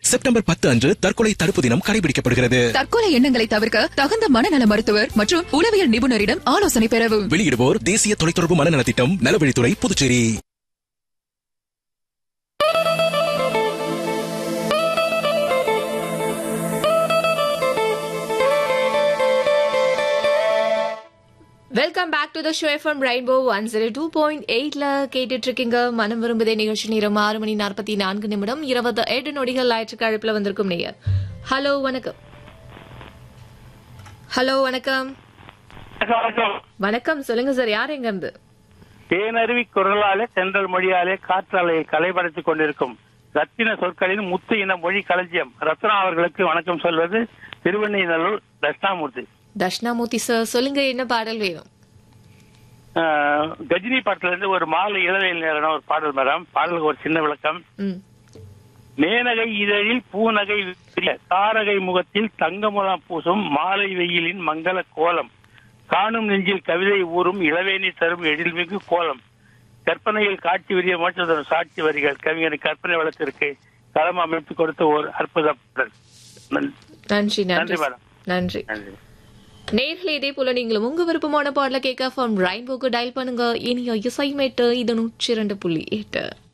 September பத்து அன்று தற்கொலை தடுப்பு தினம் கடைபிடிக்கப்படுகிறது தற்கொலை எண்ணங்களை தவிர்க்க தகுந்த மனநல மருத்துவர் மற்றும் உளவியல் நிபுணரிடம் ஆலோசனை பெறவும் வெளியிடுவோர் தேசிய தொலைத்தொடர்பு மனநலத் திட்டம் நலவழித்துறை Puducherry welcome back to the show FM rainbow one zero two point எயிட்ல கேட்டுட்டு இருக்கீங்க மனம் விரும்புதே நிகழ்ச்சி நேரம் ஆறு மணி நாற்பத்தி நான்கு நிமிடம் இருபது எட்டு நொடிகள் ஞாயிற்றுக்கு அழைப்புல வந்திருக்கும் நேயர் ஹலோ வணக்கம் ஹலோ வணக்கம் வணக்கம் வணக்கம் சொல்லுங்க சார் யார் எங்க இருந்து தேனருவி குரலாலே சென்றல் மொழியாலே காற்றாலையை கலைபடுத்திக் கொண்டிருக்கும் ரத்தின சொற்களின் முத்து இன மொழி களஞ்சியம் ரத்னா அவர்களுக்கு வணக்கம் சொல்வது திருவண்ணைநல்லூர் தட்சிணாமூர்த்தி தட்சிணாமூர்த்தி சார் சொல்லுங்க என்ன பாடல் வேணும் ஆஹ், கஜினி பாட்டுல இருந்து ஒரு மாலை இளவையில் நேரம் ஒரு பாடல் மேடம் பாடலுக்கு ஒரு சின்ன விளக்கம் ம் மேனகை இதழில் பூநகை விரிய, தாரகை முகத்தில் தங்கமுலாம் பூசும் மாலை வெயிலின் மங்கள கோலம் காணும் நெஞ்சில் கவிதை ஊறும் இளவேணி தரும் எழில்மிகு கோலம் கற்பனையில் காட்சி விரிய மோட்ச தரும் சாட்சி வரிகள் கவிஞரின் கற்பனை வளத்திற்கு களம் அமைத்து கொடுத்த ஒரு அற்புத பாடல் நன்- நன்றி நன்றி நன்றி மேடம் நன்றி நன்றி நேர்களே இதே போல நீங்களும் உங்க விருப்பமான பாடல கேட்க ஃப்ரம் ரெயின்போக்கு டயல் பண்ணுங்க இனிய இசைமேட்டு இது நூற்றி இரண்டு புள்ளி எட்டு